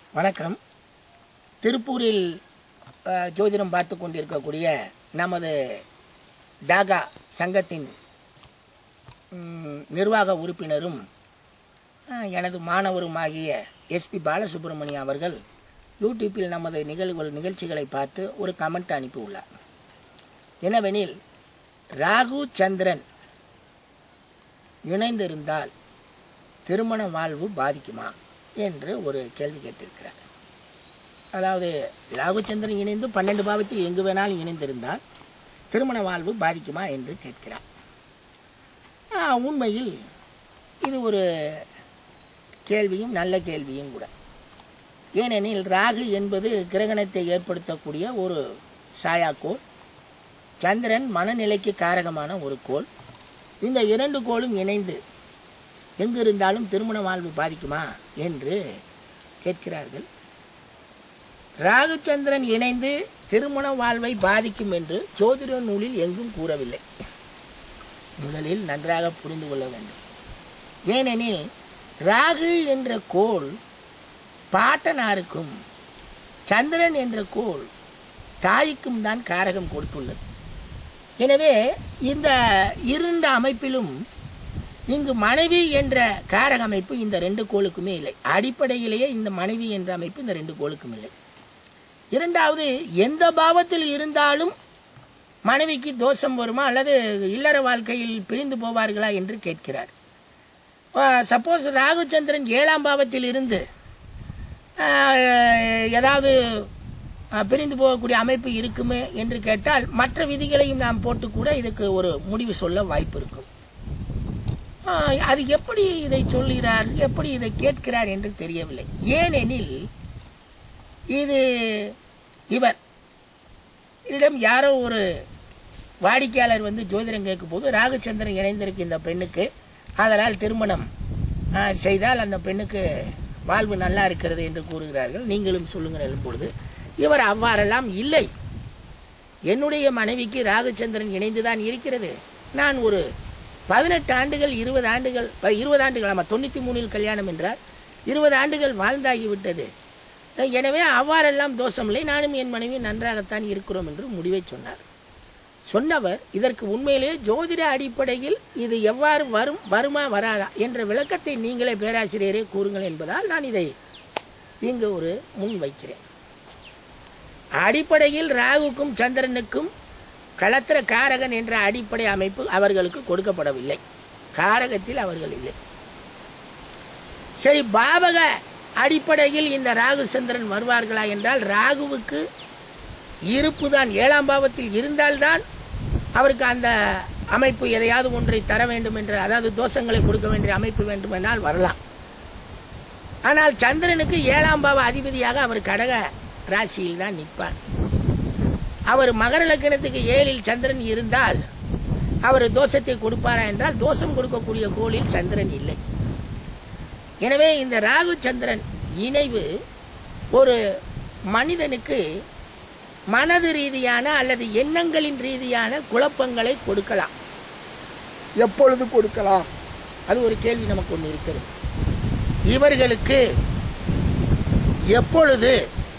வணக்கம் திருப்பூரில் அஹ், ஜோதிடம் பார்த்து கொண்டிருக்கக்கூடிய நமது டாகா சங்கத்தின் ம், நிர்வாக உறுப்பினரும் அஹ், எனது மாணவருமாகிய எஸ்பி பாலசுப்ரமணியம் அவர்கள் யூடியூப்பில் நமது நிகழ்வுகள் நிகழ்ச்சிகளை பார்த்து ஒரு கமெண்ட் அனுப்பியுள்ளார் என்னவெனில் ராகு சந்திரன் இணைந்திருந்தால் திருமண வாழ்வு பாதிக்குமா என்று ஒரு கேள்வி கேட்டிருக்கிறார் அதாவது ராகுச்சந்திரன் இணைந்து பன்னெண்டு பாவத்தில் எங்கு வேணாலும் இணைந்திருந்தால் திருமண வாழ்வு பாதிக்குமா என்று கேட்கிறார் ஆ, உண்மையில் இது ஒரு கேள்வியும் நல்ல கேள்வியும் கூட ஏனெனில் ராகு என்பது கிரகணத்தை ஏற்படுத்தக்கூடிய ஒரு சாயாக்கோள் சந்திரன் மனநிலைக்கு காரகமான ஒரு கோள் இந்த இரண்டு கோளும் இணைந்து எங்கு இருந்தாலும் திருமண வாழ்வு பாதிக்குமா என்று கேட்கிறார்கள் ராகுச்சந்திரன் இணைந்து திருமண வாழ்வை பாதிக்கும் என்று ஜோதிட நூலில் எங்கும் கூறவில்லை முதலில் நன்றாக புரிந்து கொள்ள வேண்டும் ஏனெனில் ராகு என்ற கோள் பாட்டனாருக்கும் சந்திரன் என்ற கோள் தாய்க்கும் தான் காரகம் கொடுத்துள்ளது எனவே இந்த இரண்டு அமைப்பிலும் இங்கு மனைவி என்ற காரக அமைப்பு இந்த ரெண்டு கோளுக்குமே இல்லை அடிப்படையிலேயே இந்த மனைவி என்ற அமைப்பு இந்த ரெண்டு கோளுக்கும் இல்லை இரண்டாவது எந்த பாவத்தில் இருந்தாலும் மனைவிக்கு தோஷம் வருமா அல்லது இல்லற வாழ்க்கையில் பிரிந்து போவார்களா என்று கேட்கிறார் சப்போஸ் ராகுச்சந்திரன் ஏழாம் பாவத்தில் இருந்து ஆஹ், ஏதாவது ஆஹ், பிரிந்து போகக்கூடிய அமைப்பு இருக்குமே என்று கேட்டால் மற்ற விதிகளையும் நாம் போட்டு கூட இதுக்கு ஒரு முடிவு சொல்ல வாய்ப்பு இருக்கும் ஆஹ், அது எப்படி இதை சொல்கிறார் எப்படி இதை கேட்கிறார் என்று தெரியவில்லை ஏனெனில் இது இவர் இடம் யாரோ ஒரு வாடிக்கையாளர் வந்து ஜோதிடம் கேட்கும் போது ராகுச்சந்திரன் இணைந்திருக்கு இந்த பெண்ணுக்கு அதனால் திருமணம் ஆஹ், செய்தால் அந்த பெண்ணுக்கு வாழ்வு நல்லா இருக்கிறது என்று கூறுகிறார்கள் நீங்களும் சொல்லுங்கள் எனும் பொழுது இவர் அவ்வாறெல்லாம் இல்லை என்னுடைய மனைவிக்கு ராகுச்சந்திரன் இணைந்துதான் இருக்கிறது நான் ஒரு பதினெட்டு ஆண்டுகள் இருபது ஆண்டுகள் ப- இருபது ஆண்டுகள் ஆமாம் தொண்ணூற்றி மூணில் கல்யாணம் என்றார் இருபது ஆண்டுகள் வாழ்ந்தாகிவிட்டது எனவே அவ்வாறெல்லாம் தோஷமில்லை நானும் என் மனைவி நன்றாகத்தான் இருக்கிறோம் என்று முடிவை சொன்னார் சொன்னவர் இதற்கு உண்மையிலேயே ஜோதிட அடிப்படையில் இது எவ்வாறு வரும் வருமா வராதா என்ற விளக்கத்தை நீங்களே பேராசிரியரே கூறுங்கள் என்பதால் நான் இதை இங்கு ஒரு முன் வைக்கிறேன் அடிப்படையில் ராகுக்கும் சந்திரனுக்கும் களத்திர காரகன் என்ற அடிப்படை அமைப்பு அவர்களுக்கு கொடுக்கப்படவில்லை காரகத்தில் அவர்கள் இல்லை சரி பாவக அடிப்படையில் இந்த ராகு சந்திரன் வருவார்களா என்றால் ராகுவுக்கு இருப்பு தான் ஏழாம் பாவத்தில் இருந்தால்தான் அவருக்கு அந்த அமைப்பு எதையாவது ஒன்றை தர வேண்டும் என்று அதாவது தோஷங்களை கொடுக்க வேண்டிய அமைப்பு வேண்டும் என்றால் வரலாம் ஆனால் சந்திரனுக்கு ஏழாம் பாவ அதிபதியாக அவர் கடக ராசியில் தான் நிற்பார் அவர் மகர லக்னத்துக்கு ஏழில் சந்திரன் இருந்தால் அவர் தோஷத்தை கொடுப்பாரா என்றால் தோஷம் கொடுக்கக்கூடிய கோளில் சந்திரன் இல்லை எனவே இந்த ராகு சந்திரன் இணைவு ஒரு மனிதனுக்கு மனது ரீதியான அல்லது எண்ணங்களின் ரீதியான குழப்பங்களை கொடுக்கலாம் எப்பொழுது கொடுக்கலாம் அது ஒரு கேள்வி நமக்கு ஒன்று இருக்கிறது இவர்களுக்கு எப்பொழுது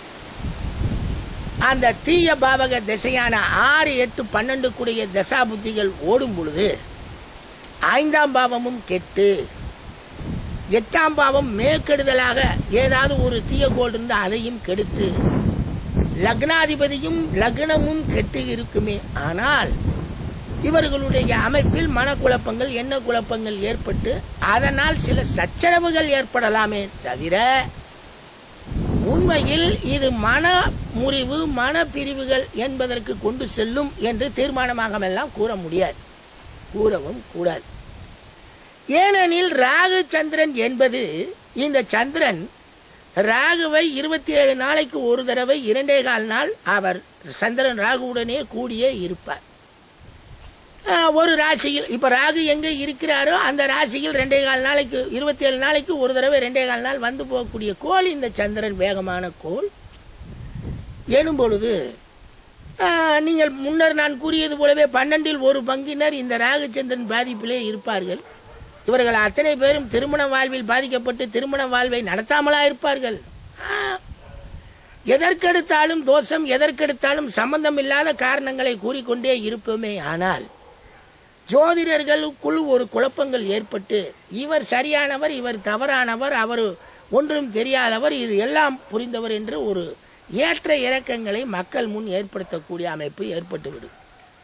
அந்த தீய பாவக திசையான ஆறு எட்டு பன்னெண்டு கூடிய தசா புத்திகள் ஓடும் பொழுது ஐந்தாம் பாவமும் கெட்டு எட்டாம் பாவம் மேற்கெடுதலாக ஏதாவது ஒரு தீய கோள் இருந்து அதையும் கெடுத்து லக்னாதிபதியும் லக்னமும் கெட்டு இருக்குமே ஆனால் இவர்களுடைய அமைப்பில் மனக்குழப்பங்கள் எண்ண குழப்பங்கள் ஏற்பட்டு அதனால் சில சச்சரவுகள் ஏற்படலாமே தவிர உண்மையில் இது மன முறிவு மன பிரிவுகள் என்பதற்கு கொண்டு செல்லும் என்று தீர்மானமாக எல்லாம் கூற முடியாது கூறவும் கூடாது ஏனெனில் ராகு சந்திரன் என்பது இந்த சந்திரன் ராகுவை இருபத்தி ஏழு நாளைக்கு ஒரு தடவை இரண்டே கால் நாள் அவர் சந்திரன் ராகுவுடனே கூடியே இருப்பார் ஆஹ், ஒரு ராசியில் இப்ப ராகு எங்க இருக்கிறாரோ அந்த ராசியில் ரெண்டே கால் நாளைக்கு இருபத்தி ஏழு நாளைக்கு ஒரு தடவை ரெண்டே கால் நாள் வந்து போகக்கூடிய கோள் இந்த சந்திரன் வேகமான கோள் எனும் பொழுது ஆஹ், நீங்கள் முன்னர் நான் கூறியது போலவே பன்னெண்டில் ஒரு பங்கினர் இந்த ராகுச்சந்திரன் பாதிப்பிலே இருப்பார்கள் இவர்கள் அத்தனை பேரும் திருமண வாழ்வில் பாதிக்கப்பட்டு திருமண வாழ்வை நடத்தாமலா இருப்பார்கள் ஆ, எதற்கெடுத்தாலும் தோஷம் எதற்கெடுத்தாலும் சம்பந்தம் இல்லாத காரணங்களை கூறிக்கொண்டே இருப்போமே ஆனால் ஜோதிடர்களுக்குள் ஒரு குழப்பங்கள் ஏற்பட்டு இவர் சரியானவர் இவர் தவறானவர் அவர் ஒன்றும் தெரியாதவர் இது எல்லாம் புரிந்தவர் என்று ஒரு ஏற்ற இறக்கங்களை மக்கள் முன் ஏற்படுத்தக்கூடிய அமைப்பு ஏற்பட்டுவிடும்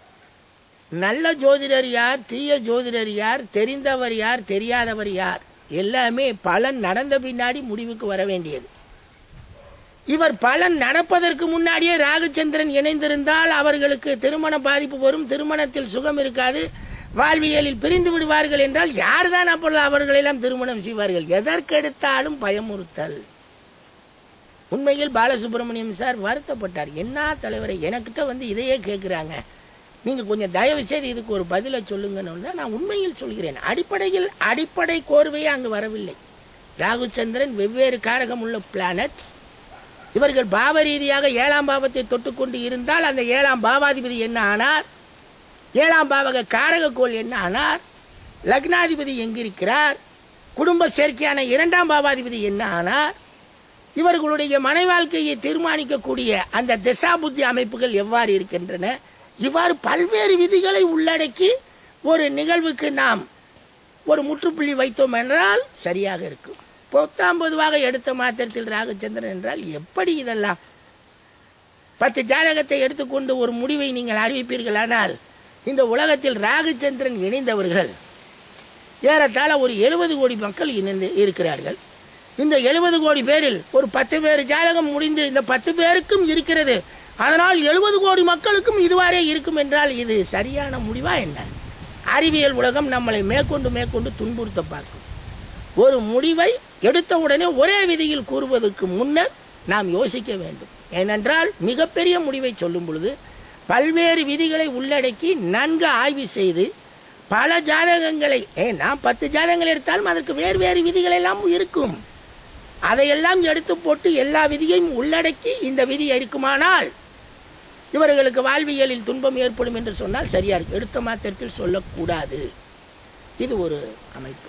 நல்ல ஜோதிடர் யார் தீய ஜோதிடர் யார் தெரிந்தவர் யார் தெரியாதவர் யார் எல்லாமே பலன் நடந்த பின்னாடி முடிவுக்கு வர வேண்டியது இவர் பலன் நடப்பதற்கு முன்னாடியே ராகச்சந்திரன் இணைந்திருந்தால் அவர்களுக்கு திருமண பாதிப்பு வரும் திருமணத்தில் சுகம் இருக்காது வாழ்வியலில் பிரிந்து விடுவார்கள் என்றால் யார்தான் அப்பொழுது அவர்களெல்லாம் திருமணம் செய்வார்கள் எதற்கெடுத்தாலும் பயமுறுத்தல் உண்மையில் பாலசுப்ரமணியம் சார் வருத்தப்பட்டார் என்ன தலைவரை எனக்கிட்ட வந்து இதையே கேட்குறாங்க நீங்க கொஞ்சம் தயவு செய்து இதுக்கு ஒரு பதிலை சொல்லுங்கன்னு தான் நான் உண்மையில் சொல்கிறேன் அடிப்படையில் அடிப்படை கோர்வையே அங்கு வரவில்லை ராகுச்சந்திரன் வெவ்வேறு காரகம் உள்ள பிளானட்ஸ் இவர்கள் பாவ ரீதியாக ஏழாம் பாவத்தை தொட்டுக்கொண்டு இருந்தால் அந்த ஏழாம் பாவாதிபதி என்ன ஆனார் ஏழாம் பாவக காரகக்கோள் என்ன ஆனார் லக்னாதிபதி எங்கிருக்கிறார் குடும்ப சேர்க்கையான இரண்டாம் பாவாதிபதி என்ன ஆனார் இவர்களுடைய மனை வாழ்க்கையை தீர்மானிக்கக்கூடிய அந்த திசா புத்தி அமைப்புகள் எவ்வாறு இருக்கின்றன இவ்வாறு பல்வேறு விதிகளை உள்ளடக்கி ஒரு நிகழ்வுக்கு நாம் ஒரு முற்றுப்புள்ளி வைத்தோம் என்றால் சரியாக இருக்கும் பொத்தாம் பொதுவாக எடுத்த மாத்திரத்தில் ராகச்சந்திரன் என்றால் எப்படி இதெல்லாம் பத்து ஜாதகத்தை எடுத்துக்கொண்டு ஒரு முடிவை நீங்கள் அறிவிப்பீர்களானால் இந்த உலகத்தில் ராகச்சந்திரன் இணைந்தவர்கள் ஏறத்தாழ ஒரு எழுபது கோடி மக்கள் இணைந்து இருக்கிறார்கள் இந்த எழுபது கோடி பேரில் ஒரு பத்து பேர் ஜாதகம் முடிந்து இந்த பத்து பேருக்கும் இருக்கிறது அதனால் எழுபது கோடி மக்களுக்கும் இதுவாறே இருக்கும் என்றால் இது சரியான முடிவா என்ன அறிவியல் உலகம் நம்மளை மேற்கொண்டு மேற்கொண்டு துன்புறுத்த பார்க்கும் ஒரு முடிவை எடுத்த உடனே ஒரே விதியில் கூறுவதற்கு முன்னர் நாம் யோசிக்க வேண்டும் ஏனென்றால் மிகப்பெரிய முடிவை சொல்லும் பொழுது பல்வேறு விதிகளை உள்ளடக்கி நன்கு ஆய்வு செய்து பல ஜாதகங்களை ஏன் நான் பத்து ஜாதகங்கள் எடுத்தாலும் அதற்கு வேறு வேறு விதிகள் எல்லாம் இருக்கும் அதையெல்லாம் எடுத்து போட்டு எல்லா விதியையும் உள்ளடக்கி இந்த விதி இருக்குமானால் இவர்களுக்கு வாழ்வியலில் துன்பம் ஏற்படும் என்று சொன்னால் சரியா இருக்கு எடுத்த மாத்திரத்தில் சொல்லக்கூடாது இது ஒரு அமைப்பு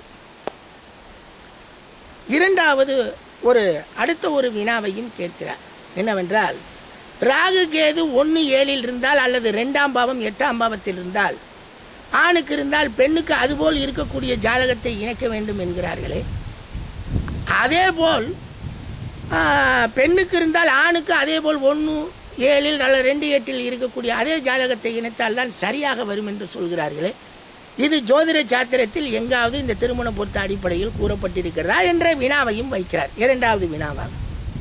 இரண்டாவது ஒரு அடுத்த ஒரு வினாவையும் கேட்கிறார் என்னவென்றால் ராகு கேது ஒன்னு ஏழில் இருந்தால் அல்லது ரெண்டாம் பாவம் எட்டாம் பாவத்தில் இருந்தால் ஆணுக்கு இருந்தால் பெண்ணுக்கு அதுபோல் இருக்கக்கூடிய ஜாதகத்தை இணைக்க வேண்டும் என்கிறார்களே அதே போல் ஆ, பெண்ணுக்கு இருந்தால் ஆணுக்கு அதே போல் ஒன்று ஏழில் அல்லது ரெண்டு எட்டில் இருக்கக்கூடிய அதே ஜாதகத்தை இணைத்தால் தான் சரியாக வரும் என்று சொல்கிறார்களே இது ஜோதிட சாத்திரத்தில் எங்காவது இந்த திருமண பொருத்த அடிப்படையில் கூறப்பட்டிருக்கிறதா என்ற வினாவையும் வைக்கிறார் இரண்டாவது வினாவாக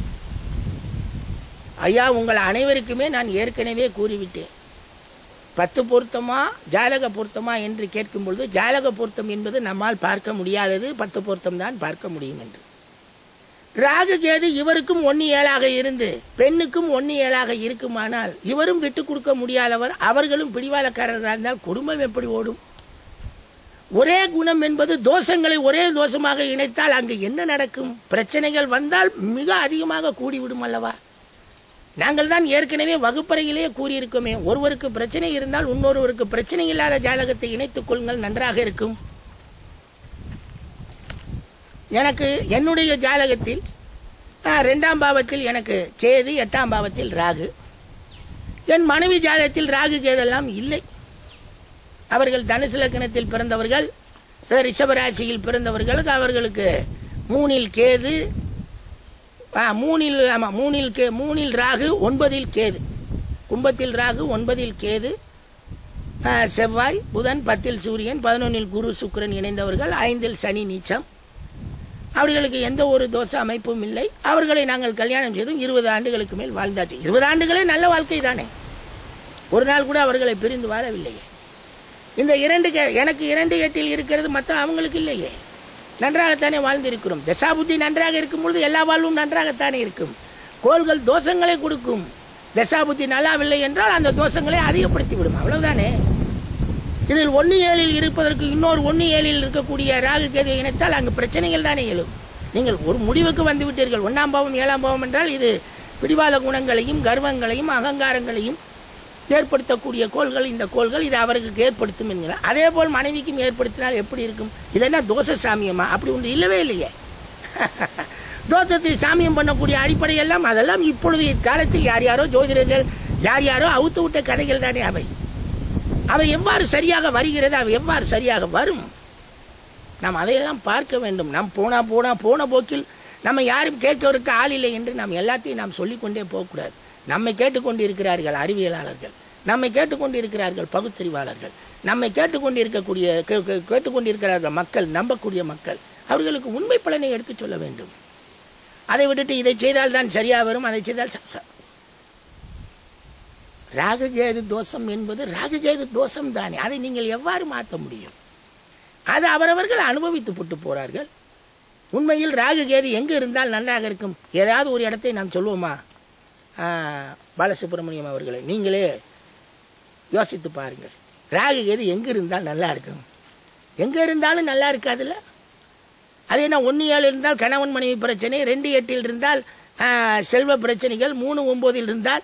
ஐயா உங்கள் அனைவருக்குமே நான் ஏற்கனவே கூறிவிட்டேன் பத்து பொருத்தமா ஜாதக பொருத்தமா என்று கேட்கும் பொழுது ஜாதக பொருத்தம் என்பது நம்மால் பார்க்க முடியாதது பத்து பொருத்தம் தான் பார்க்க முடியும் என்று ராகு கேது இவருக்கும் ஒன்னு ஏழாக இருந்து பெண்ணுக்கும் ஒன்னு ஏழாக இருக்குமானால் இவரும் விட்டு கொடுக்க முடியாதவர் அவர்களும் பிடிவாதக்காரர்களாக இருந்தால் குடும்பம் எப்படி ஓடும் ஒரே குணம் என்பது தோஷங்களை ஒரே தோஷமாக இணைத்தால் அங்கு என்ன நடக்கும் பிரச்சனைகள் வந்தால் மிக அதிகமாக கூடிவிடும் அல்லவா நாங்கள் தான் ஏற்கனவே வகுப்பறையிலேயே கூறியிருக்கோமே ஒருவருக்கு பிரச்சனை இருந்தால் இன்னொருவருக்கு பிரச்சனை இல்லாத ஜாதகத்தை இணைத்துக் கொள்ளுங்கள் நன்றாக இருக்கும் எனக்கு என்னுடைய ஜாதகத்தில் ஆ, ரெண்டாம் பாவத்தில் எனக்கு கேது எட்டாம் பாவத்தில் ராகு என் மனைவி ஜாதகத்தில் ராகு கேதெல்லாம் இல்லை அவர்கள் தனுசு லக்கணத்தில் பிறந்தவர்கள் ரிஷபராசியில் பிறந்தவர்களுக்கு அவர்களுக்கு மூணில் கேது ஆ, மூணில் ஆமா மூணில் கே மூணில் ராகு ஒன்பதில் கேது கும்பத்தில் ராகு ஒன்பதில் கேது ஆ, செவ்வாய் புதன் பத்தில் சூரியன் பதினொன்னில் குரு சுக்கிரன் இணைந்தவர்கள் ஐந்தில் சனி நீச்சம் அவர்களுக்கு எந்த ஒரு தோஷ அமைப்பும் இல்லை அவர்களை நாங்கள் கல்யாணம் செய்தும் இருபது ஆண்டுகளுக்கு மேல் வாழ்ந்தாச்சு இருபது ஆண்டுகளே நல்ல வாழ்க்கை தானே ஒரு நாள் கூட அவர்களை பிரிந்து வாழவில்லையே இந்த இரண்டு கே- எனக்கு இரண்டு எட்டில் இருக்கிறது மற்ற அவங்களுக்கு இல்லையே நன்றாகத்தானே வாழ்ந்திருக்கிறோம் தசாபுத்தி நன்றாக இருக்கும் பொழுது எல்லா வாழ்வும் நன்றாகத்தானே இருக்கும் கோள்கள் தோஷங்களை கொடுக்கும் தசாபுத்தி நல்லாவில்லை என்றால் அந்த தோஷங்களை அதிகப்படுத்தி விடும் அவ்வளவுதானே இதில் ஒன்னு ஏழில் இருப்பதற்கு இன்னொரு ஒன்னு ஏழில் இருக்கக்கூடிய ராகு கேது இணைத்தால் அங்கு பிரச்சனைகள் தானே எழும் நீங்கள் ஒரு முடிவுக்கு வந்து விட்டீர்கள் ஒன்னாம் பாவம் ஏழாம் பாவம் என்றால் இது பிடிவாத குணங்களையும் கர்வங்களையும் அகங்காரங்களையும் ஏற்படுத்தக்கூடிய கோள்கள் இந்த கோள்கள் இது அவருக்கு ஏற்படுத்தும் என்கிறார் அதே போல் மனைவிக்கும் ஏற்படுத்தினால் எப்படி இருக்கும் இதென்ன தோஷ சாமியமா அப்படி ஒன்று இல்லவே இல்லையே தோ தோஷத்தை சாமியம் பண்ணக்கூடிய அடிப்படை எல்லாம் அதெல்லாம் இப்பொழுது இக்காலத்தில் யார் யாரோ ஜோதிடர்கள் யார் யாரோ அவுத்து விட்ட கதைகள் தானே அவை அவை எவ்வாறு சரியாக வருகிறது அவை எவ்வாறு சரியாக வரும் நாம் அதையெல்லாம் பார்க்க வேண்டும் நாம் போனா போனா போன போக்கில் நம்ம யாரும் கேட்கவருக்கு ஆள் இல்லை என்று நாம் எல்லாத்தையும் நாம் சொல்லிக்கொண்டே போகக்கூடாது நம்மை கேட்டுக்கொண்டிருக்கிறார்கள் அறிவியலாளர்கள் நம்மை கேட்டுக்கொண்டிருக்கிறார்கள் பகுத்தறிவாளர்கள் நம்மை கேட்டுக்கொண்டிருக்கக்கூடிய கே- கே- கேட்டுக்கொண்டிருக்கிறார்கள் மக்கள் நம்பக்கூடிய மக்கள் அவர்களுக்கு உண்மை பலனை எடுத்துச் சொல்ல வேண்டும் அதை விட்டுட்டு இதை செய்தால் தான் சரியா வரும் அதை செய்தால் ச- ச- ராகுகேது தோஷம் என்பது ராகுகேது தோஷம் தானே அதை நீங்கள் எவ்வாறு மாற்ற முடியும் அதை அவரவர்கள் அனுபவித்து போட்டு போறார்கள் உண்மையில் ராகுகேது எங்க இருந்தால் நன்றாக இருக்கும் ஏதாவது ஒரு இடத்தை நாம் சொல்லுவோமா ஆ, பாலசுப்ரமணியம் அவர்களே நீங்களே யோசித்து பாருங்கள் ராகுகேது எங்க இருந்தால் நல்லா இருக்கும் எங்க இருந்தாலும் நல்லா இருக்காதுல்ல அது என்ன ஒன்று ஏழு இருந்தால் கணவன் மனைவி பிரச்சனை ரெண்டு எட்டில் இருந்தால் ஆ, செல்வ பிரச்சனைகள் மூணு ஒன்பதில் இருந்தால்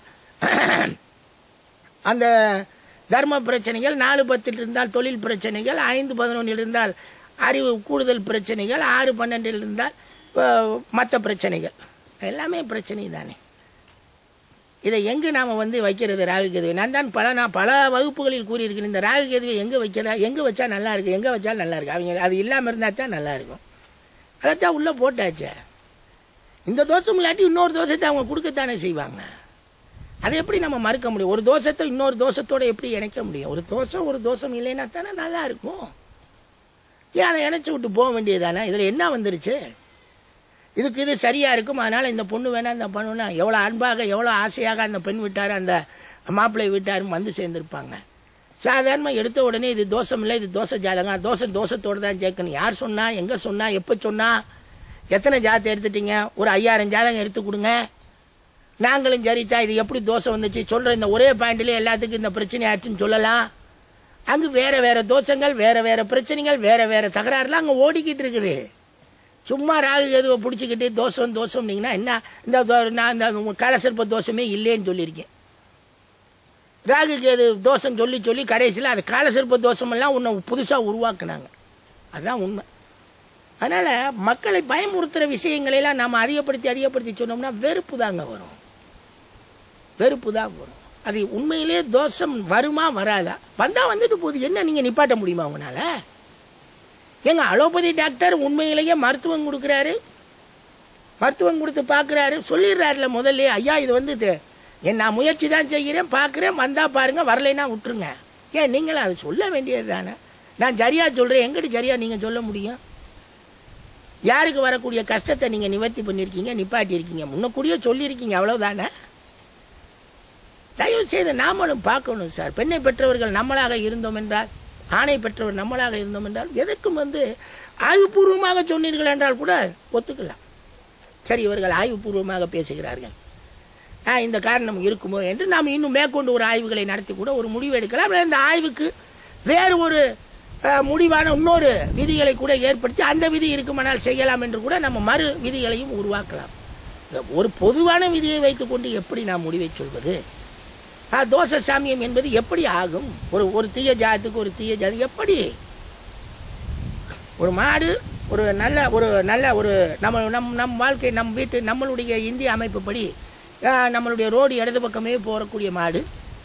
அந்த தர்ம பிரச்சனைகள் நாலு பத்தில் இருந்தால் தொழில் பிரச்சனைகள் ஐந்து பதினொன்றில் இருந்தால் அறிவு கூடுதல் பிரச்சனைகள் ஆறு பன்னெண்டில் இருந்தால் மற்ற பிரச்சனைகள் எல்லாமே பிரச்சனை தானே இதை எங்கு நாம வந்து வைக்கிறது ராகுகேதுவை நான் தான் பல நான் பல வகுப்புகளில் கூறியிருக்கிறேன் இந்த ராகுகேதுவை எங்க வைக்கிறா எங்க வச்சா நல்லா இருக்கு எங்க வச்சா நல்லா இருக்கு அவங்க அது இல்லாம இருந்தா தான் நல்லா இருக்கும் அதைத்தான் உள்ள போட்டாச்சே இந்த தோஷம் இல்லாட்டி இன்னொரு தோஷத்தை அவங்க கொடுக்கத்தானே செய்வாங்க அதை எப்படி நம்ம மறுக்க முடியும் ஒரு தோஷத்தை இன்னொரு தோஷத்தோட எப்படி இணைக்க முடியும் ஒரு தோஷம் ஒரு தோஷம் இல்லைன்னா தானே நல்லா இருக்கும் ஏன் அதை இணைச்சு விட்டு போக வேண்டியதானே இதுல என்ன வந்துருச்சு இதுக்கு இது சரியா இருக்கும் அதனால இந்த பொண்ணு வேணா இந்த பொண்ணுனா எவ்வளவு அன்பாக எவ்வளவு ஆசையாக அந்த பெண் விட்டாரு அந்த மாப்பிள்ளை வீட்டாரும் வந்து சேர்ந்திருப்பாங்க சாதாரணமா எடுத்த உடனே இது தோஷம் இல்லை இது தோசை ஜாதகம் தோசை தோஷத்தோட தான் சேர்க்கணும் யார் சொன்னா எங்க சொன்னா எப்ப சொன்னா எத்தனை ஜாதத்தை எடுத்துட்டீங்க ஒரு ஐயாயிரம் ஜாதகம் எடுத்து கொடுங்க நாங்களும் சரித்தா இது எப்படி தோசை வந்துச்சு சொல்ற இந்த ஒரே பாயிண்ட்ல எல்லாத்துக்கும் இந்த பிரச்சனை ஆச்சுன்னு சொல்லலாம் அங்கு வேற வேற தோஷங்கள் வேற வேற பிரச்சனைகள் வேற வேற தகராறுலாம் அங்க ஓடிக்கிட்டு இருக்குது சும்மா ராகு எதுவை பிடிச்சிக்கிட்டு தோஷம் தோஷம்னீங்கன்னா என்ன இந்த தோ- நான் இந்த காலசர்ப்ப தோஷமே இல்லைன்னு சொல்லியிருக்கேன் ராகு கேது தோஷம் சொல்லி சொல்லி கடைசியில் அது காலசர்ப்ப தோஷமெல்லாம் உன்னை புதுசாக உருவாக்குனாங்க அதுதான் உண்மை அதனால மக்களை பயமுறுத்துற விஷயங்களை எல்லாம் நாம அதிகப்படுத்தி அதிகப்படுத்தி சொன்னோம்னா வெறுப்பு தாங்க வரும் வெறுப்பு தான் வரும் அது உண்மையிலே தோஷம் வருமா வராதா வந்தா வந்துட்டு போகுது என்ன நீங்க நிப்பாட்ட முடியுமா உங்களால எங்க அலோபதி டாக்டர் உண்மையிலேயே மருத்துவம் கொடுக்குறாரு மருத்துவம் கொடுத்து பார்க்குறாரு சொல்லிடுறாருல முதல்ல ஐயா இது வந்து இது- என் நான் முயற்சி தான் செய்கிறேன் பார்க்குறேன் வந்தா பாருங்க வரலைன்னா விட்டுருங்க ஏன் நீங்களும் அதை சொல்ல வேண்டியது தானே நான் சரியா சொல்றேன் எங்கிட்டு சரியா நீங்க சொல்ல முடியும் யாருக்கு வரக்கூடிய கஷ்டத்தை நீங்க நிவர்த்தி பண்ணிருக்கீங்க நிப்பாட்டி இருக்கீங்க முன்னக்கூடியே சொல்லியிருக்கீங்க அவ்வளவுதானே தயவு செய்து நாமளும் பார்க்கணும் சார் பெண்ணை பெற்றவர்கள் நம்மளாக இருந்தோம் என்றால் ஆணை பெற்றவர் நம்மளாக இருந்தோம் என்றால் எதற்கும் வந்து ஆய்வுபூர்வமாக சொன்னீர்கள் என்றால் கூட ஒத்துக்கலாம் சரி இவர்கள் ஆய்வுபூர்வமாக பேசுகிறார்கள் ஆ, இந்த காரணம் இருக்குமோ என்று நாம் இன்னும் மேற்கொண்டு ஒரு ஆய்வுகளை நடத்தி கூட ஒரு முடிவு எடுக்கலாம் அப்புறம் இந்த ஆய்வுக்கு வேறு ஒரு ஆ, முடிவான இன்னொரு விதிகளை கூட ஏற்படுத்தி அந்த விதி இருக்குமானால் செய்யலாம் என்று கூட நம்ம மறு விதிகளையும் உருவாக்கலாம் ஒரு பொதுவான விதியை வைத்துக்கொண்டு எப்படி நாம் முடிவை சொல்வது ஆ, தோஷ சாமியம் என்பது எப்படி ஆகும் ஒரு ஒரு தீய ஜாதத்துக்கு ஒரு தீய ஜாதி எப்படி ஒரு மாடு ஒரு நல்ல ஒரு நல்ல ஒரு நம்ம நம் நம் வாழ்க்கை நம் வீட்டு நம்மளுடைய இந்திய அமைப்புப்படி ஆ, நம்மளுடைய ரோடு இடது பக்கமே போகக்கூடிய மாடு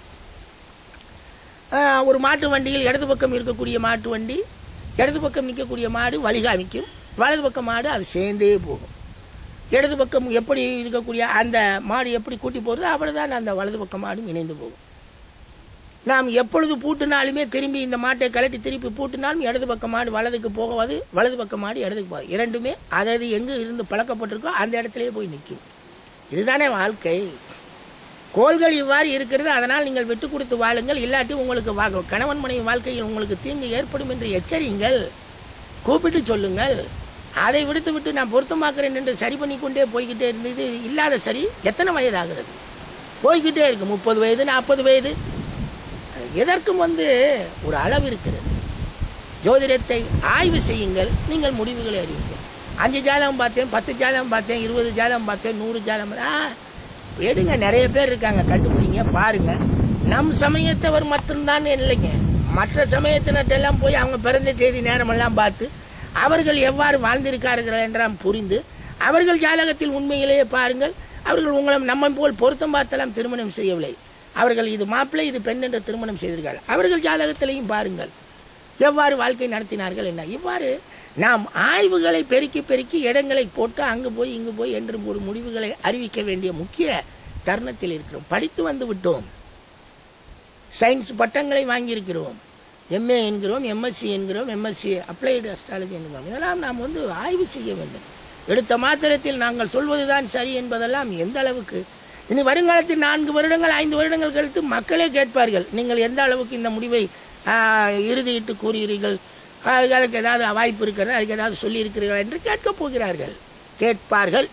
ஆ, ஒரு மாட்டு வண்டியில் இடது பக்கம் இருக்கக்கூடிய மாட்டு வண்டி இடது பக்கம் நிற்கக்கூடிய மாடு வழிகாமிக்கும் வலது பக்கம் மாடு அது சேர்ந்தே போகும் இடது பக்கம் எப்படி இருக்கக்கூடிய அந்த மாடு எப்படி கூட்டி போகிறதோ அவ்வளவுதான் அந்த வலது பக்கம் மாடும் இணைந்து போகும் நாம் எப்பொழுது பூட்டினாலுமே திரும்பி இந்த மாட்டை கலட்டி திருப்பி பூட்டினாலும் இடது பக்கம் மாடு வலதுக்கு போகாது வலது பக்கம் மாடு இடதுக்கு போகாது இரண்டுமே அதாவது எங்கு இருந்து பழக்கப்பட்டிருக்கோ அந்த இடத்திலேயே போய் நிற்கும் இதுதானே வாழ்க்கை கோள்கள் இவ்வாறு இருக்கிறது அதனால் நீங்கள் விட்டு கொடுத்து வாழுங்கள் இல்லாட்டி உங்களுக்கு வா- கணவன் மனைவி வாழ்க்கையில் உங்களுக்கு தீங்கு ஏற்படும் என்று எச்சரியுங்கள் கூப்பிட்டு சொல்லுங்கள் அதை விடுத்து விட்டு நான் பொருத்தமாக்குறேன் என்று சரி பண்ணி கொண்டே போய்கிட்டே இருந்தது இல்லாத சரி எத்தனை வயதாகிறது போய்கிட்டே இருக்கு முப்பது வயது நாற்பது வயது எதற்கும் வந்து ஒரு அளவு இருக்கிறது ஜோதிடத்தை ஆய்வு செய்யுங்கள் நீங்கள் முடிவுகளை அறிவிங்கள் அஞ்சு ஜாதகம் பார்த்தேன் பத்து ஜாதகம் பார்த்தேன் இருபது ஜாதகம் பார்த்தேன் நூறு ஜாதகம் பார்த்தேன். ஆ, எடுங்க நிறைய பேர் இருக்காங்க கண்டுபிடிங்க பாருங்க நம் சமயத்தவர் மட்டும்தான் இல்லைங்க மற்ற சமயத்தினட்டெல்லாம் போய் அவங்க பிறந்த தேதி நேரமெல்லாம் பார்த்து அவர்கள் எவ்வாறு வாழ்ந்திருக்கார்கள் என்றாம் புரிந்து அவர்கள் ஜாதகத்தில் உண்மையிலேயே பாருங்கள் அவர்கள் உங்களை நம்ம போல் பொருத்தம் பார்த்தெல்லாம் திருமணம் செய்யவில்லை அவர்கள் இது மாப்பிள்ளை இது பெண் என்று திருமணம் செய்திருக்கார்கள் அவர்கள் ஜாதகத்திலையும் பாருங்கள் எவ்வாறு வாழ்க்கை நடத்தினார்கள் என்ன இவ்வாறு நாம் ஆய்வுகளை பெருக்கி பெருக்கி இடங்களை போட்டு அங்கு போய் இங்கு போய் என்று ஒரு முடிவுகளை அறிவிக்க வேண்டிய முக்கிய தருணத்தில் இருக்கிறோம் படித்து வந்து விட்டோம் சயின்ஸ் பட்டங்களை வாங்கியிருக்கிறோம் எம்ஏ என்கிறோம் எம்எஸ்சி என்கிறோம் எம்எஸ்சி அப்ளைடு அஸ்ட்ராலஜி என்கிறோம் இதெல்லாம் நாம் வந்து ஆய்வு செய்ய வேண்டும் எடுத்த மாத்திரத்தில் நாங்கள் சொல்வதுதான் சரி என்பதெல்லாம் எந்த அளவுக்கு இனி வருங்காலத்தில் நான்கு வருடங்கள் ஐந்து வருடங்கள் கழித்து மக்களே கேட்பார்கள் நீங்கள் எந்த அளவுக்கு இந்த முடிவை ஆ, இறுதியிட்டு கூறுகிறீர்கள் ஆ, அதுக்கு ஏதாவது வாய்ப்பு இருக்கிறதா அதுக்கு ஏதாவது சொல்லி இருக்கிறீர்கள் என்று கேட்கப் போகிறார்கள் கேட்பார்கள்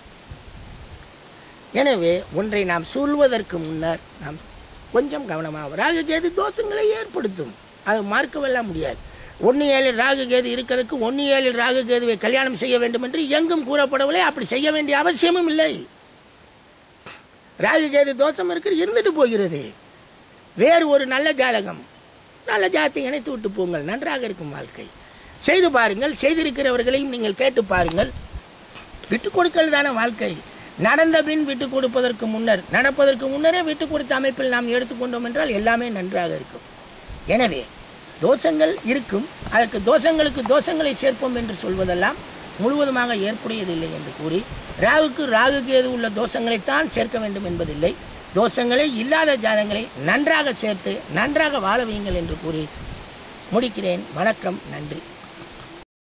எனவே ஒன்றை நாம் சொல்வதற்கு முன்னர் நாம் கொஞ்சம் கவனமாக ராகு கேது தோஷங்களை ஏற்படுத்தும் அது மறுக்கவெல்லாம் முடியாது ஒன்று ஏழில் ராகு கேது இருக்கிறதுக்கு ஒன்று ஏழில் ராகு கேதுவை கல்யாணம் செய்ய வேண்டும் என்று எங்கும் கூறப்படவில்லை அப்படி செய்ய வேண்டிய அவசியமும் இல்லை ராகு கேது தோஷம் இருக்கு இருந்துட்டு போகிறது வேறு ஒரு நல்ல ஜாதகம் நல்ல ஜாதத்தை இணைத்து விட்டு போங்கள் நன்றாக இருக்கும் வாழ்க்கை செய்து பாருங்கள் செய்திருக்கிறவர்களையும் நீங்கள் கேட்டு பாருங்கள் விட்டு கொடுக்கல் தானே வாழ்க்கை நடந்த பின் விட்டு கொடுப்பதற்கு முன்னர் நடப்பதற்கு முன்னரே விட்டு கொடுத்த அமைப்பில் நாம் எடுத்துக்கொண்டோம் என்றால் எல்லாமே நன்றாக இருக்கும் எனவே தோஷங்கள் இருக்கும் அதற்கு தோஷங்களுக்கு தோஷங்களை சேர்ப்போம் என்று சொல்வதெல்லாம் முழுவதுமாக ஏற்புடையதில்லை என்று கூறி ராகுக்கு ராகு கேது உள்ள தோஷங்களைத்தான் சேர்க்க வேண்டும் என்பதில்லை தோஷங்களே இல்லாத ஜாதங்களை நன்றாக சேர்த்து நன்றாக வாழ வையுங்கள் என்று கூறி முடிக்கிறேன் வணக்கம் நன்றி